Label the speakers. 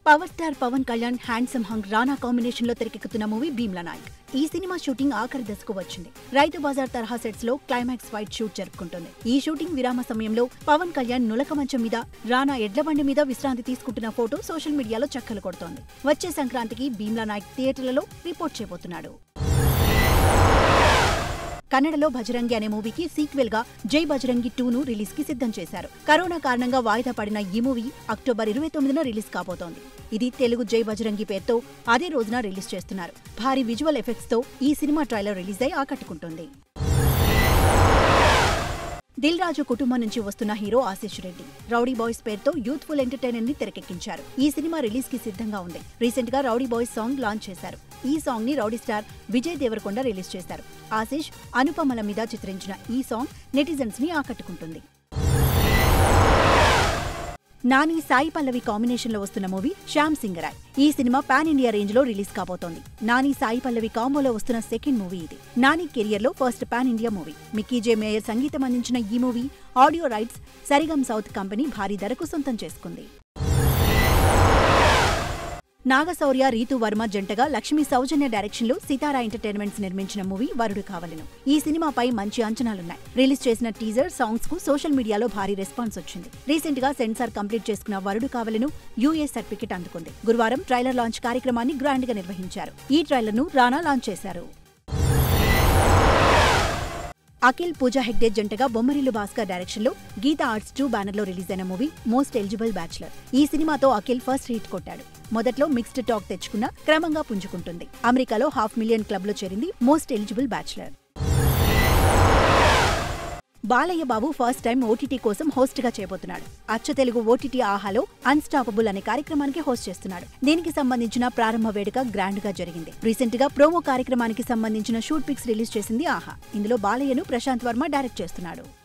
Speaker 1: power star Pawan Kalyan handsome hunk Rana combination లో తెరకెక్కుతున్న movie Bheemla Naik ఈ సినిమా షూటింగ్ ఆఖరి దశకు వచ్చింది రైతు బజార్ తరహా సెట్స్ లో క్లైమాక్స్ ఫైట్ షూట్ జరుపుకుంటుంది ఈ షూటింగ్ విరామ సమయంలో పవన్ కళ్యాణ్ నులక మంచం మీద రానా ఎడ్లబండి మీద విశ్రాంతి తీసుకుంటున్న ఫోటో సోషల్ మీడియాలో చక్కలు కొడుతోంది వచ్చే సంక్రాంతికి భీమ్లా నాయక్ థియేటర్లలో రిపోర్ట్ చేయబోతున్నాడు కన్నడలో భజరంగి అనే మూవీకి సీక్వెల్ గా జై బజరంగి టూ ను రిలీజ్ కి సిద్ధం చేశారు కరోనా కారణంగా వాయిదా పడిన ఈ మూవీ అక్టోబర్ ఇరవై తొమ్మిదిన రిలీజ్ కాబోతోంది ఇది తెలుగు జై బజరంగి పేరుతో అదే రోజున రిలీజ్ చేస్తున్నారు భారీ విజువల్ ఎఫెక్ట్స్ తో ఈ సినిమా ట్రైలర్ రిలీజ్ అయి ఆకట్టుకుంటుంది దిల్ రాజు కుటుంబం నుంచి వస్తున్న hero Ashish Reddy Rowdy Boys పేరుతో యూత్ఫుల్ ఎంటర్టైనర్ ని తెరకెక్కించారు ఈ సినిమా రిలీజ్ కి సిద్ధంగా ఉంది రీసెంట్ గా రౌడీ బాయ్స్ సాంగ్ లాంచ్ చేశారు ఈ సాంగ్ ని rowdy star Vijay Deverakonda release చేశారు ఆశీష్ అనుపమల మీద చిత్రించిన ఈ సాంగ్ నెటిజన్స్ ని ఆకట్టుకుంటుంది నాని సాయి పల్లవి కాంబినేషన్ లో వస్తున్న మూవీ శ్యామ్ సింగరాయ్ ఈ సినిమా పాన్ ఇండియా రేంజ్ లో రిలీజ్ కాబోతోంది నాని సాయి పల్లవి కాంబోలో వస్తున్న సెకండ్ మూవీ ఇది నాని కెరియర్ లో first pan India movie Mickey J Meyer సంగీతం అందించిన ఈ movie audio rights Saregama South company భారీ ధరకు సొంతం చేసుకుంది నాగశౌర్య రీతు వర్మ జంటగా లక్ష్మీ సౌజన్య డైరెక్షన్ లో సితారా ఎంటర్టైన్మెంట్స్ నిర్మించిన మూవీ వరుడు కావలను ఈ సినిమాపై మంచి అంచనాలున్నాయి రిలీజ్ చేసిన టీజర్ సాంగ్స్ కు సోషల్ మీడియాలో భారీ రెస్పాన్స్ వచ్చింది రీసెంట్ గా సెన్సార్ కంప్లీట్ చేసుకున్న వరుడు కావలను యూఏ సర్టిఫికెట్ అందుకుంది గురువారం ట్రైలర్ లాంచ్ కార్యక్రమాన్ని గ్రాండ్ గా నిర్వహించారు ఈ ట్రైలర్ ను రానా లాంచ్ చేశారు అఖిల్ పూజా హెగ్డే జంటగా బొమ్మరిల్లు భాస్కర్ డైరెక్షన్ లో గీతా ఆర్ట్స్ టూ బ్యానర్ లో రిలీజ్ అయిన మూవీ మోస్ట్ ఎలిజిబుల్ బ్యాచులర్ ఈ సినిమాతో అఖిల్ ఫస్ట్ హిట్ కొట్టాడు మొదట్లో మిక్స్డ్ టాక్ తెచ్చుకున్న క్రమంగా పుంజుకుంటుంది అమెరికాలో హాఫ్ మిలియన్ క్లబ్ లో చేరింది most eligible bachelor Balayya Babu first time OTT కోసం హోస్ట్ గా చేయబోతున్నాడు అచ్చ తెలుగు ఓటీటీ ఆహాలో అన్స్టాపబుల్ అనే కార్యక్రమానికి హోస్ట్ చేస్తున్నాడు దీనికి సంబంధించిన ప్రారంభ వేడుక గ్రాండ్ గా జరిగింది రీసెంట్ గా ప్రోమో కార్యక్రమానికి సంబంధించిన షూట్ పిక్స్ రిలీజ్ చేసింది ఆహా ఇందులో బాలయ్యను ప్రశాంత్ వర్మ డైరెక్ట్ చేస్తున్నాడు